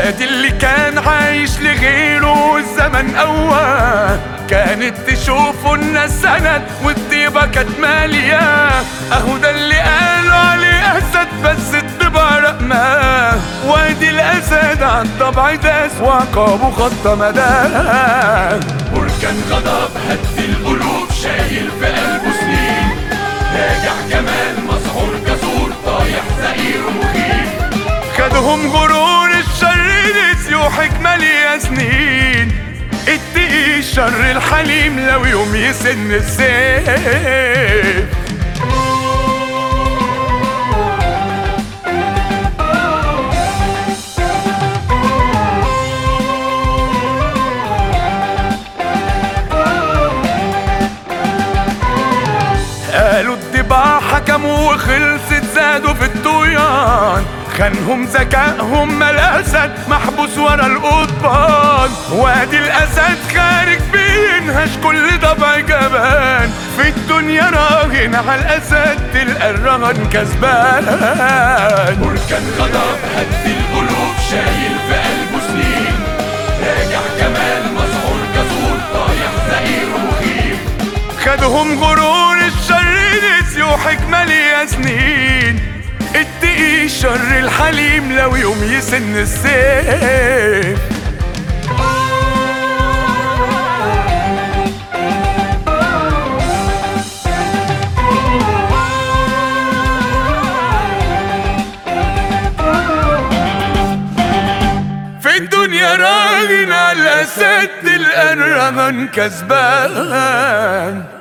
وادي اللي كان عايش لغيره الزمن أواه كانت تشوفه الناس سند والطيبة كانت مالية أهو ده اللي قالوا عليه أسد بس الطبع رقماه وادي الأسد عالطبع داس وعقابه خط مداه بركان غضب هد القلوب شايل في قلبه سنين راجع كمان مسحور جسور طايح زئير مخيف خدهم غرور الشر نسيوا حكمة ليا سنين اتقي الشر الحليم لو يوم يسن السيف قالوا الطباع حكموا وخلصت زادوا في الطغيان خانهم ذكائهم ما الاسد محبوس ورا القضبان وادي الاسد خارج بينهش كل ضبع جبان في الدنيا راهن على الاسد تلقى الرهن كسبان بركان غضب هد القلوب شايل في قلبه سنين راجع كمان مسحور جسور طايح زئير مخيف خدهم غرور الشر نسيوا حكمة ليا سنين اتقي الشر الحليم لو يوم يسن السيف في الدنيا راغن على سد الأرغن كسبان